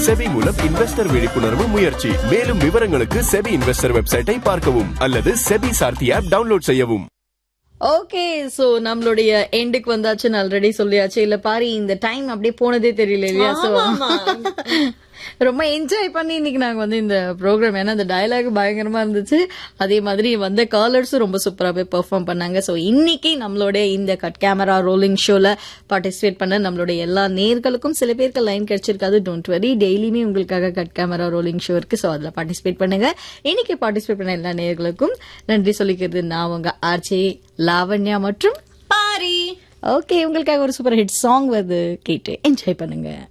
SEBI மூலம் investor விழிப்புணர்வு முயற்சி மேலும் விவரங்களுக்கு செபி இன்வெஸ்டர் வெப்சைட்டை பார்க்கவும் அல்லது செபி சார்த்தி ஆப் டவுன்லோட் செய்யவும் ஓகே சோ நம்மளுடைய எண்டுக்கு வந்தாச்சுன்னு ஆல்ரெடி சொல்லியாச்சு இல்ல பாரு இந்த டைம் அப்படியே போனதே தெரியல இல்லையா சோ ரொம்ப என்ஜாய் பண்ணி இன்னைக்கு நாங்க வந்து இந்த ப்ரோக்ராம் ஏன்னா இந்த டயலாக் பயங்கரமா இருந்துச்சு அதே மாதிரி வந்த காலர்ஸும் ரொம்ப சூப்பராகவே பெர்ஃபார்ம் பண்ணாங்க ஸோ இன்னைக்கு நம்மளுடைய இந்த கட் கேமரா ரோலிங் ஷோல பார்ட்டிசிபேட் பண்ண நம்மளுடைய எல்லா நேர்களுக்கும் சில பேருக்கு லைன் கிடைச்சிருக்காது டோன்ட் வரி டெய்லியுமே உங்களுக்காக கட் கேமரா ரோலிங் ஷோ இருக்கு ஸோ அதில் பார்ட்டிசிபேட் பண்ணுங்க இன்னைக்கு பார்ட்டிசிபேட் பண்ண எல்லா நேர்களுக்கும் நன்றி சொல்லிக்கிறது நான் உங்க ஆர்ஜே லாவண்யா மற்றும் பாரி ஓகே உங்களுக்காக ஒரு சூப்பர் ஹிட் சாங் வருது கேட்டு என்ஜாய் பண்ணுங்க